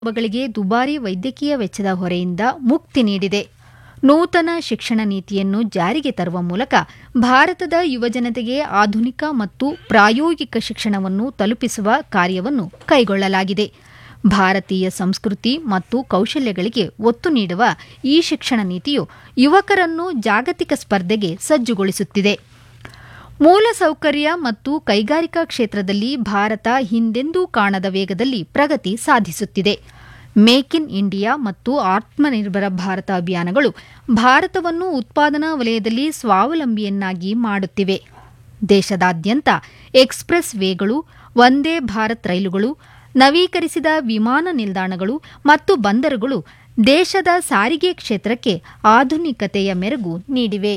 ಗಳಿಗೆ ದುಬಾರಿ ವೈದ್ಯಕೀಯ ವೆಚ್ಚದ ಹೊರೆಯಿಂದ ಮುಕ್ತಿ ನೀಡಿದೆ ನೂತನ ಶಿಕ್ಷಣ ನೀತಿಯನ್ನು ಜಾರಿಗೆ ತರುವ ಮೂಲಕ ಭಾರತದ ಯುವಜನತೆಗೆ ಆಧುನಿಕ ಮತ್ತು ಪ್ರಾಯೋಗಿಕ ಶಿಕ್ಷಣವನ್ನು ತಲುಪಿಸುವ ಕಾರ್ಯವನ್ನು ಕೈಗೊಳ್ಳಲಾಗಿದೆ ಭಾರತೀಯ ಸಂಸ್ಕೃತಿ ಮತ್ತು ಕೌಶಲ್ಯಗಳಿಗೆ ಒತ್ತು ನೀಡುವ ಈ ಶಿಕ್ಷಣ ನೀತಿಯು ಯುವಕರನ್ನು ಜಾಗತಿಕ ಸ್ಪರ್ಧೆಗೆ ಸಜ್ಜುಗೊಳಿಸುತ್ತಿದೆ ಮೂಲಸೌಕರ್ಯ ಮತ್ತು ಕೈಗಾರಿಕಾ ಕ್ಷೇತ್ರದಲ್ಲಿ ಭಾರತ ಹಿಂದೆಂದೂ ಕಾಣದ ವೇಗದಲ್ಲಿ ಪ್ರಗತಿ ಸಾಧಿಸುತ್ತಿದೆ ಮೇಕ್ ಇನ್ ಇಂಡಿಯಾ ಮತ್ತು ಆತ್ಮನಿರ್ಭರ ಭಾರತ ಅಭಿಯಾನಗಳು ಭಾರತವನ್ನು ಉತ್ಪಾದನಾ ವಲಯದಲ್ಲಿ ಸ್ವಾವಲಂಬಿಯನ್ನಾಗಿ ಮಾಡುತ್ತಿವೆ ದೇಶದಾದ್ಯಂತ ಎಕ್ಸ್ಪ್ರೆಸ್ ವೇಗಳು ವಂದೇ ಭಾರತ್ ರೈಲುಗಳು ನವೀಕರಿಸಿದ ವಿಮಾನ ನಿಲ್ದಾಣಗಳು ಮತ್ತು ಬಂದರುಗಳು ದೇಶದ ಸಾರಿಗೆ ಕ್ಷೇತ್ರಕ್ಕೆ ಆಧುನಿಕತೆಯ ಮೆರುಗು ನೀಡಿವೆ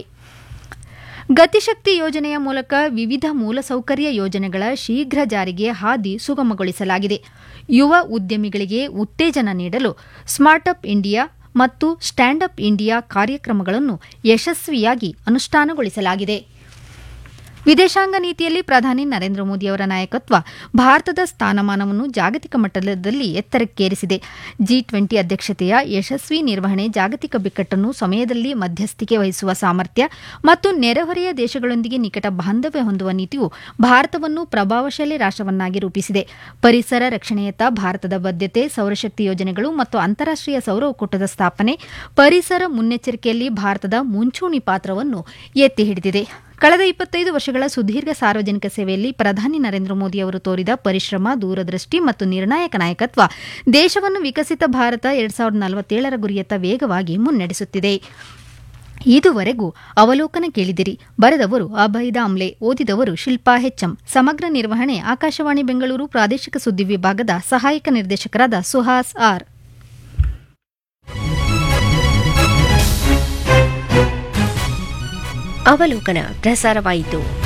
ಗತಿಶಕ್ತಿ ಯೋಜನೆಯ ಮೂಲಕ ವಿವಿಧ ಮೂಲಸೌಕರ್ಯ ಯೋಜನೆಗಳ ಶೀಘ್ರ ಜಾರಿಗೆ ಹಾದಿ ಸುಗಮಗೊಳಿಸಲಾಗಿದೆ ಯುವ ಉದ್ಯಮಿಗಳಿಗೆ ಉತ್ತೇಜನ ನೀಡಲು ಸ್ಟಾರ್ಟ್ಅಪ್ ಇಂಡಿಯಾ ಮತ್ತು ಸ್ಟ್ಯಾಂಡ್ ಅಪ್ ಇಂಡಿಯಾ ಕಾರ್ಯಕ್ರಮಗಳನ್ನು ಯಶಸ್ವಿಯಾಗಿ ಅನುಷ್ಠಾನಗೊಳಿಸಲಾಗಿದೆ ವಿದೇಶಾಂಗ ನೀತಿಯಲ್ಲಿ ಪ್ರಧಾನಿ ನರೇಂದ್ರ ಮೋದಿಯವರ ನಾಯಕತ್ವ ಭಾರತದ ಸ್ಥಾನಮಾನವನ್ನು ಜಾಗತಿಕ ಮಟ್ಟದಲ್ಲಿ ಎತ್ತರಕ್ಕೇರಿಸಿದೆ ಜಿ ಟ್ವೆಂಟಿ ಅಧ್ಯಕ್ಷತೆಯ ಯಶಸ್ವಿ ನಿರ್ವಹಣೆ ಜಾಗತಿಕ ಬಿಕ್ಕಟ್ಟನ್ನು ಸಮಯದಲ್ಲಿ ಮಧ್ಯಸ್ಥಿಕೆ ವಹಿಸುವ ಸಾಮರ್ಥ್ಯ ಮತ್ತು ನೆರೆಹೊರೆಯ ದೇಶಗಳೊಂದಿಗೆ ನಿಕಟ ಬಾಂಧವ್ಯ ಹೊಂದುವ ನೀತಿಯು ಭಾರತವನ್ನು ಪ್ರಭಾವಶಾಲಿ ರಾಷ್ಟವನ್ನಾಗಿ ರೂಪಿಸಿದೆ ಪರಿಸರ ರಕ್ಷಣೆಯತ್ತ ಭಾರತದ ಬದ್ಧತೆ ಸೌರಶಕ್ತಿ ಯೋಜನೆಗಳು ಮತ್ತು ಅಂತಾರಾಷ್ಟೀಯ ಸೌರ ಒಕ್ಕೂಟದ ಸ್ಥಾಪನೆ ಪರಿಸರ ಮುನ್ನೆಚ್ಚರಿಕೆಯಲ್ಲಿ ಭಾರತದ ಮುಂಚೂಣಿ ಪಾತ್ರವನ್ನು ಎತ್ತಿ ಹಿಡಿದಿದೆ ಕಳೆದ ಇಪ್ಪತ್ತೈದು ವರ್ಷಗಳ ಸುದೀರ್ಘ ಸಾರ್ವಜನಿಕ ಸೇವೆಯಲ್ಲಿ ಪ್ರಧಾನಿ ನರೇಂದ್ರ ಮೋದಿ ಅವರು ತೋರಿದ ಪರಿಶ್ರಮ ದೂರದೃಷ್ಟಿ ಮತ್ತು ನಿರ್ಣಾಯಕ ನಾಯಕತ್ವ ದೇಶವನ್ನು ವಿಕಸಿತ ಭಾರತ ಎರಡ್ ಸಾವಿರದ ನಲವತ್ತೇಳರ ಗುರಿಯತ್ತ ವೇಗವಾಗಿ ಮುನ್ನಡೆಸುತ್ತಿದೆ ಇದುವರೆಗೂ ಅವಲೋಕನ ಕೇಳಿದಿರಿ ಬರೆದವರು ಅಭಯ್ ದಾಮ್ಲೆ ಓದಿದವರು ಶಿಲ್ಪಾ ಹೆಚ್ಎಂ ಸಮಗ್ರ ನಿರ್ವಹಣೆ ಆಕಾಶವಾಣಿ ಬೆಂಗಳೂರು ಪ್ರಾದೇಶಿಕ ಸುದ್ದಿ ವಿಭಾಗದ ಸಹಾಯಕ ನಿರ್ದೇಶಕರಾದ ಸುಹಾಸ್ ಆರ್ ಅವಲೋಕನ ಪ್ರಸಾರವಾಯಿತು